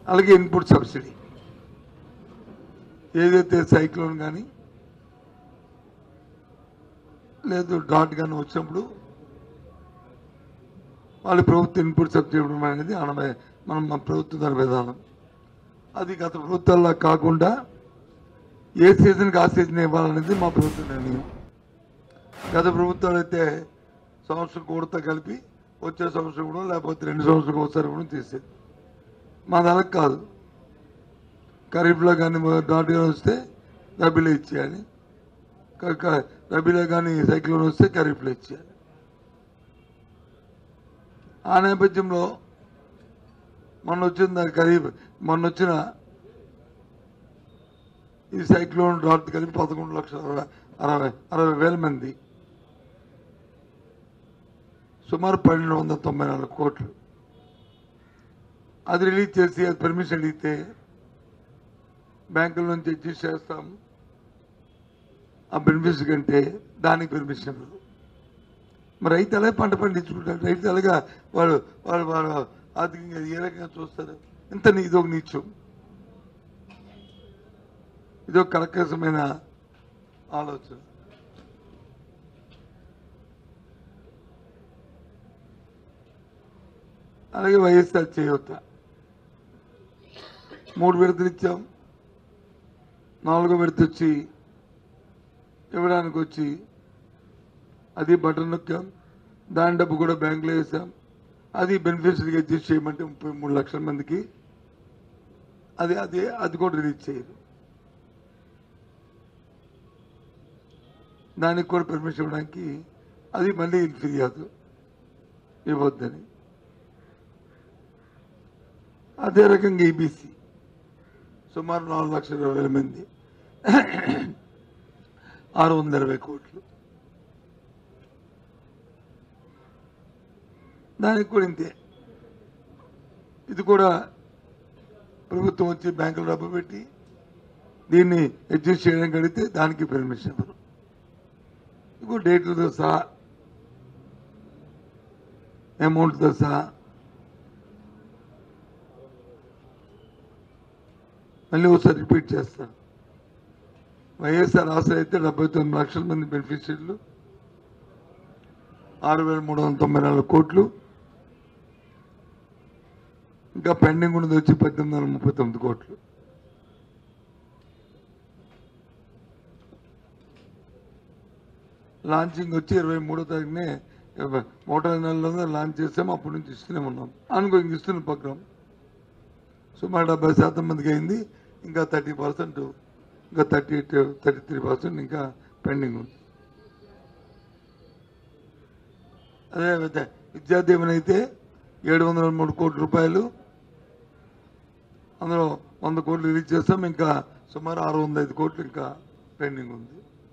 అలాగే input subsidy ఏదైతే cyclone కానీ లేదు డాట్ కానీ వచ్చినప్పుడు వాళ్ళ ప్రభుత్వ ఇన్పుట్ సబ్సిడీ ఇవ్వడం అనేది అనమే మనం మన ప్రభుత్వం దాని విధానం అది గత ప్రభుత్వాల్లో కాకుండా ఏ సీజన్కి ఆ సీజన్ ఇవ్వాలనేది మా ప్రభుత్వ నిర్ణయం గత ప్రభుత్వాలు అయితే సంవత్సరం కూడతో కలిపి వచ్చే సంవత్సరం కూడా లేకపోతే రెండు సంవత్సరాలకు ఒకసారి కూడా తీసేది మా దానికి కాదు ఖరీఫ్లో కానీ డాట్ కానీ వస్తే రబీలో ఇచ్చేయాలి క- క- రబీలో కానీ సైక్లోన్ వస్తే ఖరీఫ్లో ఇచ్చేయాలి ఆ నేపథ్యంలో మొన్న వచ్చిన ఖరీఫ్ మొన్న వచ్చిన ఈ సైక్లోన్ డాట్ కలిపి పదకొండు లక్షల అరవై అరవై అరవై వేల మంది సుమారు పన్నెండు వందల తొంభై నాలుగు కోట్లు అది రిలీజ్ చేసి అది పర్మిషన్ అడిగితే బ్యాంకుల నుంచి అడ్జస్ట్ చేస్తాం ఆ బెనిఫిట్స్ కంటే దానికి పర్మిషన్ ఇవ్వరు మరి రైతు అలాగే పంట పండించుకుంటారు రైతు అలాగా వాడు వాడు వాడు ఆర్థికంగా ఏ రకంగా చూస్తారు ఇంత నీ- ఇదొక నీచం ఇదొక కలకసమైన ఆలోచన అలాగే వైఎస్ఆర్ చేయూత మూడు విడతలు ఇచ్చాం నాలుగో విడత వచ్చి ఇవ్వడానికి వచ్చి అది బటన్ నొక్కాం దాని డబ్బు కూడా బ్యాంకులో వేసాం అది బెనిఫిషరీగా అడ్జస్ట్ చేయమంటే ముప్పై మూడు లక్షల మందికి అది అది అది కూడా రిలీజ్ చేయరు దానికి కూడా పర్మిషన్ ఇవ్వడానికి అది మళ్ళీ ఫిర్యాదు ఇవ్వద్దని అదే రకంగా ఈబీసీ సుమారు నాలుగు లక్షల ఇరవై వేల మంది ఆరు వందల ఇరవై కోట్లు దానికి కూడా ఇంతే ఇది కూడా ప్రభుత్వం వచ్చి బ్యాంకులో డబ్బు పెట్టి దీన్ని అడ్జస్ట్ చేయడానికి అడిగితే దానికి పర్మిషన్ ఇవ్వరు ఇంకో డేట్లతో సహా అమౌంట్తో సహా మళ్ళీ ఒకసారి రిపీట్ చేస్తాను వైఎస్ఆర్ ఆసరా అయితే డెబ్బై తొమ్మిది లక్షల మంది బెనిఫిషియర్లు ఆరు వేల మూడు వందల తొంభై నాలుగు కోట్లు ఇంకా పెండింగ్ ఉన్నది వచ్చి పద్దెనిమిది వందల ముప్పై తొమ్మిది కోట్లు లాంచింగ్ వచ్చి ఇరవై మూడో తారీఖునే మోటార్ నెలలో లాంచ్ చేసాము అప్పటి నుంచి ఇస్తూనే ఉన్నాం అనుకో ఇంక ఇస్తున్న ప్రోగ్రాం సుమారు డెబ్బై శాతం మందికి అయింది ఇంకా థర్టీ పర్సెంట్ ఇంకా థర్టీ థర్టీ త్రీ పర్సెంట్ ఇంకా పెండింగ్ ఉంది అదే విధ- విద్యాదీవెన అయితే ఏడు వందల మూడు కోట్ల రూపాయలు అందులో వంద కోట్లు రిలీజ్ చేస్తాం ఇంకా సుమారు ఆరు వందల ఐదు కోట్లు ఇంకా పెండింగ్ ఉంది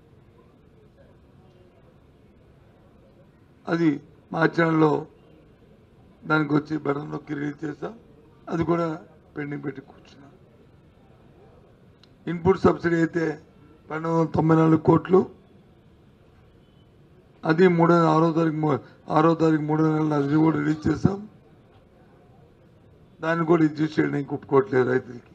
అది మార్చి నెలలో దానికి వచ్చి బటన్ నొక్కి రిలీజ్ చేస్తాం అది కూడా పెండింగ్ పెట్టి కూర్చున్నాం ఇన్పుట్ సబ్సిడీ అయితే పన్నెండు వందల తొంభై నాలుగు కోట్లు అది మూడో ఆరో తారీఖు మూ- ఆరో తారీఖు మూడో నెలలు అది కూడా రిలీజ్ చేస్తాం దాన్ని కూడా అడ్జస్ట్ చేయడానికి ఒప్పుకోవట్లేదు రైతులకి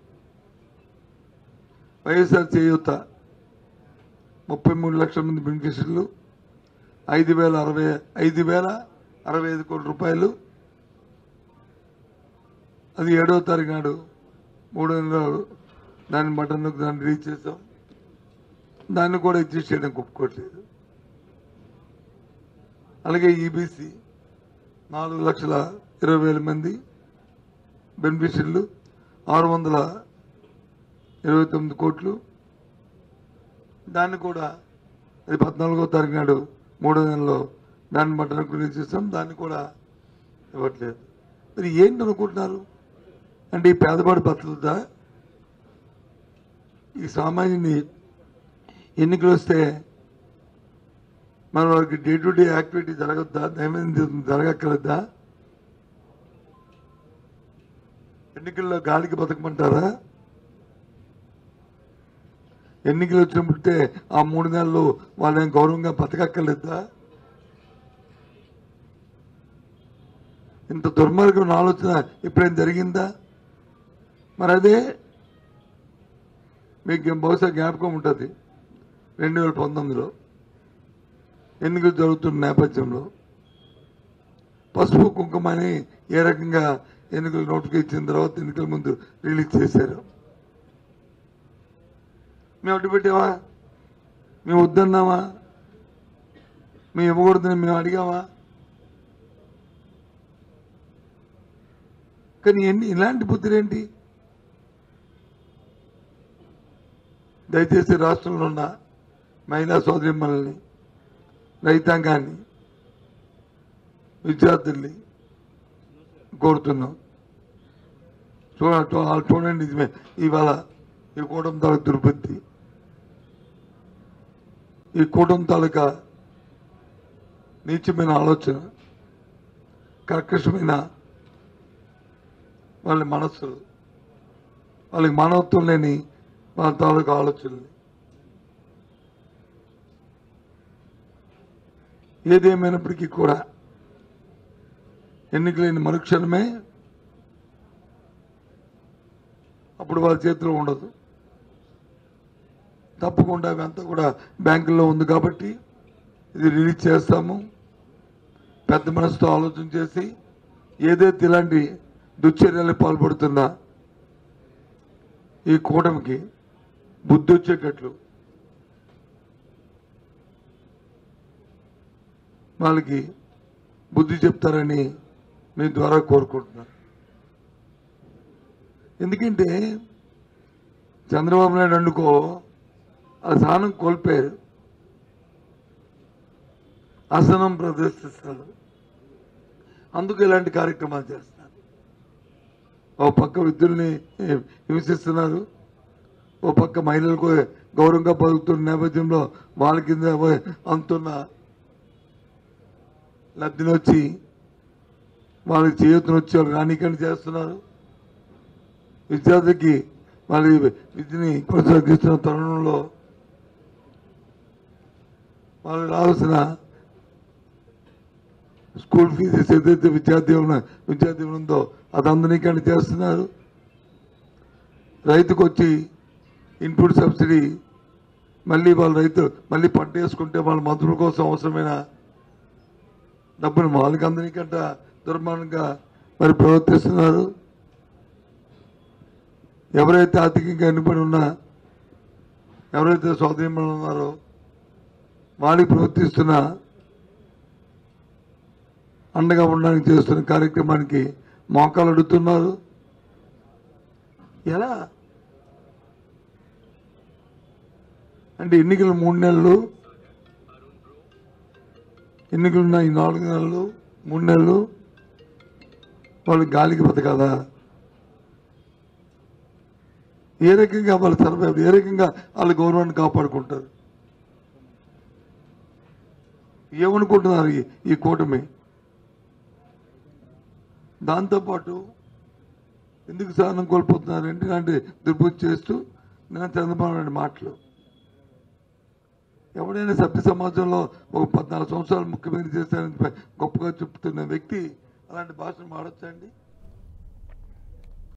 వైఎస్ఆర్ చేయూత ముప్పై మూడు లక్షల మంది బెనిఫిషరీలు ఐదు వేల అరవై ఐదు వేల అరవై ఐదు కోట్ల రూపాయలు అది ఏడవ తారీఖు నాడు మూడో నెలలు దాన్ని బటన్ నొక్కి దాన్ని రిలీజ్ చేస్తాం దాన్ని కూడా అడ్జస్ట్ చేయడానికి ఒప్పుకోవట్లేదు అలాగే ఈబీసీ నాలుగు లక్షల ఇరవై వేల మంది బెనిఫిషరీలు ఆరు వందల ఇరవై తొమ్మిది కోట్లు దాన్ని కూడా అది పద్నాలుగో తారీఖు నాడు మూడో నెలలో దాన్ని బట్టన రిలీజ్ చేస్తాం దాన్ని కూడా ఇవ్వట్లేదు మరి ఏంటి అనుకుంటున్నారు అంటే ఈ పేదవాడి బతుకుతా ఈ సామాన్యుని ఎన్నికలు వస్తే మన వారికి డే టు డే యాక్టివిటీ జరగద్దా దైనందిన జరగక్కర్లేదా ఎన్నికల్లో గాలికి బతకమంటారా ఎన్నికలు వచ్చినప్పుడే ఆ మూడు నెలలు వాళ్ళని గౌరవంగా బతకక్కర్లేదా ఇంత దుర్మార్గం ఆలోచన ఎప్పుడైనా జరిగిందా మరి అదే మీకు బహుశా జ్ఞాపకం ఉంటుంది రెండు వేల పంతొమ్మిదిలో ఎన్నికలు జరుగుతున్న నేపథ్యంలో పసుపు కుంకుమని ఏ రకంగా ఎన్నికలు నోటిఫికేషన్ ఇచ్చిన తర్వాత ఎన్నికల ముందు రిలీజ్ చేశారు మేము అడ్డు పెట్టావా మేము వద్దన్నామా మేము ఇవ్వకూడదని మేము అడిగామా కానీ ఎన్ని ఇలాంటి బుద్ధులేంటి దయచేసి రాష్ట్రంలో ఉన్న మహిళా సోదరిమ్మల్ని రైతాంగాన్ని విద్యార్థుల్ని కోరుతున్నాం చూడ చూ- వాళ్ళు చూడండి నిజమే ఇవాళ ఈ కూటమి తాలూకు దుర్బుద్ధి ఈ కూటమి తాలూకా నీచమైన ఆలోచన కర్కశమైన వాళ్ళ మనస్సులు వాళ్ళకి మానవత్వం లేని వాళ్ళ తాలూకా ఆలోచనలు ఏదేమైనప్పటికీ కూడా ఎన్నికలైన మరుక్షణమే అప్పుడు వాళ్ళ చేతిలో ఉండదు తప్పకుండా అవంతా కూడా బ్యాంకుల్లో ఉంది కాబట్టి ఇది రిలీజ్ చేస్తాము పెద్ద మనసుతో ఆలోచన చేసి ఏదైతే ఇలాంటి దుశ్చర్యలకు పాల్పడుతున్నా ఈ కూటమికి బుద్ధి వచ్చేటట్లు వాళ్ళకి బుద్ధి చెప్తారని మీ ద్వారా కోరుకుంటున్నాను ఎందుకంటే చంద్రబాబు నాయుడు అనుకో ఆ స్థానం కోల్పోయారు అసనం ప్రదర్శిస్తారు అందుకు ఇలాంటి కార్యక్రమాలు చేస్తారు ఓ పక్క విద్యుల్ని హింసిస్తున్నారు ఓ పక్క మహిళలకు గౌరవంగా బతుకుతున్న నేపథ్యంలో వాళ్ళ కింద అందుతున్న లబ్ధినొచ్చి వాళ్ళకి చేయూతనొచ్చి వాళ్ళు రానికని చేస్తున్నారు విద్యార్థికి వాళ్ళ విద్యని కొనసాగిస్తున్న తరుణంలో వాళ్ళు రావాల్సిన స్కూల్ ఫీజెస్ ఏదైతే విద్యార్థి ఉన్న- విద్యార్థి ఉందో అది అందరికీ చేస్తున్నారు రైతుకు వచ్చి ఇన్పుట్ సబ్సిడీ మళ్ళీ వాళ్ళ రైతు మళ్ళీ పంట వేసుకుంటే వాళ్ళ మందుల కోసం అవసరమైన డబ్బులు వాళ్ళకి అందరికంట దుర్మార్గంగా మరి ప్రవర్తిస్తున్నారు ఎవరైతే ఆర్థికంగా వెనుబడి ఉన్నా ఎవరైతే స్వాధీనంలో ఉన్నారో వాళ్ళకి ప్రవర్తిస్తున్న అండగా ఉండడానికి చేస్తున్న కార్యక్రమానికి మోకాలు అడుగుతున్నారు ఎలా అంటే ఎన్నికలు మూడు నెలలు ఎన్నికలున్న ఈ నాలుగు నెలలు మూడు నెలలు వాళ్ళు గాలికి బతకాలా ఏ రకంగా వాళ్ళ సర్వైవ్ ఏ రకంగా వాళ్ళ గౌరవాన్ని కాపాడుకుంటారు ఏమనుకుంటున్నారు ఈ- ఈ కూటమి దాంతోపాటు ఎందుకు సహనం కోల్పోతున్నారంటే ఇలాంటి దుర్బుద్ధి చేస్తూ నేను చంద్రబాబు నాయుడు మాటలు ఎవడైనా సభ్య సమాజంలో ఒక పద్నాలుగు సంవత్సరాలు ముఖ్యమంత్రి చేశారని గొప్పగా చెప్తున్న వ్యక్తి అలాంటి భాషను మాడొచ్చండి